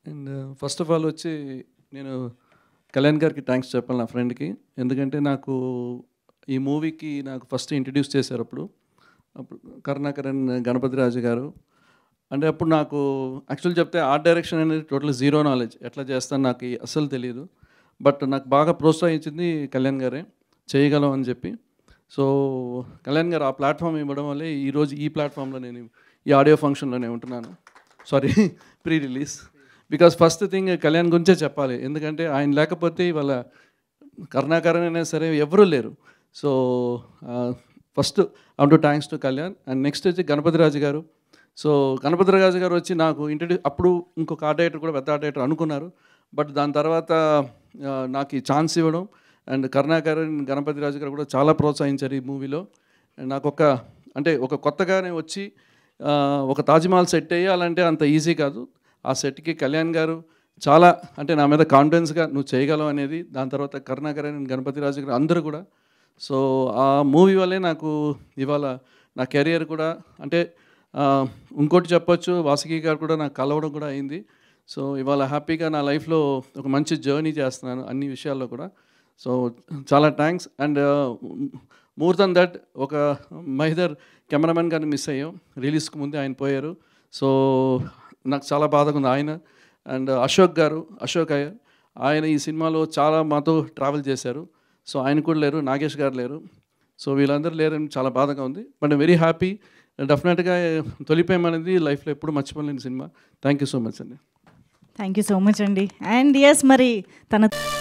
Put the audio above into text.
and first of all వచ్చి నేను కళ్యాణ్ గారికి థ్యాంక్స్ చెప్పాలి నా ఫ్రెండ్కి ఎందుకంటే నాకు ఈ మూవీకి నాకు ఫస్ట్ ఇంట్రడ్యూస్ చేశారు అప్పుడు అప్పుడు కరుణాకరణ్ గణపతి రాజు గారు అంటే అప్పుడు నాకు యాక్చువల్ చెప్తే ఆర్ట్ డైరెక్షన్ అనేది టోటల్ జీరో నాలెడ్జ్ ఎట్లా చేస్తాను నాకు ఈ అస్సలు తెలియదు బట్ నాకు బాగా ప్రోత్సహించింది కళ్యాణ్ గారే చేయగలం అని చెప్పి సో కళ్యాణ్ గారు ఆ ప్లాట్ఫామ్ ఇవ్వడం వల్లే ఈరోజు ఈ ప్లాట్ఫామ్లో నేను ఈ ఆడియో ఫంక్షన్లోనే ఉంటున్నాను sorry pre release because first thing Kalyan గురించే చెప్పాలి ఎందుకంటే ఆయన లేకపోతే ఇవాళ కరుణాకరణ అయినా సరే ఎవరూ లేరు so first out to thanks to Kalyan and next వచ్చి గణపతి రాజు గారు సో గణపతి రాజు గారు వచ్చి నాకు ఇంట్రడ్యూ అప్పుడు ఇంకొక ఆర్ట్ డైరెక్టర్ కూడా పెద్ద ఆర్ట్ డైరెక్టర్ అనుకున్నారు బట్ దాని తర్వాత ఆ, నాకు ఈ ఛాన్స్ ఇవ్వడం అండ్ కరుణాకరన్ గణపతి రాజు గారు కూడా చాలా ప్రోత్సహించారు ఈ మూవీలో అండ్ నాకు ఒక అంటే ఒక కొత్తగానే వచ్చి ఆ, ఒక తాజ్మహల్ సెట్ వేయాలంటే అంత ఈజీ కాదు ఆ సెట్కి కళ్యాణ్ గారు చాలా అంటే నా మీద కాన్ఫిడెన్స్గా నువ్వు చేయగలవు అనేది దాని తర్వాత కరుణాకరన్ గణపతి రాజు గారు అందరూ కూడా సో ఆ మూవీ వల్లే నాకు ఇవాళ నా కెరియర్ కూడా అంటే ఆ, ఇంకోటి చెప్పొచ్చు వాసుకి గారు కూడా నాకు కలవడం కూడా అయింది సో ఇవాళ హ్యాపీగా నా లైఫ్లో ఒక మంచి జర్నీ చేస్తున్నాను అన్ని విషయాల్లో కూడా సో చాలా thanks and more than that ఒక మహిదర్ కెమెరామెన్ గారిని మిస్ అయ్యాం రిలీజ్కి ముందే ఆయన పోయారు సో నాకు చాలా బాధగా ఉంది ఆయన అండ్ అశోక్ గారు అశోక్ అయ్యర్ ఆయన ఈ సినిమాలో చాలా మాతో ట్రావెల్ చేశారు సో ఆయన కూడా లేరు నాగేష్ గారు లేరు సో వీళ్ళందరూ లేరని చాలా బాధగా ఉంది బట్ వెరీ హ్యాపీ డెఫినెట్గా తొలిపేం అనేది లైఫ్లో ఎప్పుడు మర్చిపోలేని సినిమా థ్యాంక్ యూ సో మచ్ అండి థ్యాంక్ యూ సో మచ్ అండి అండ్ ఎస్ మరి తన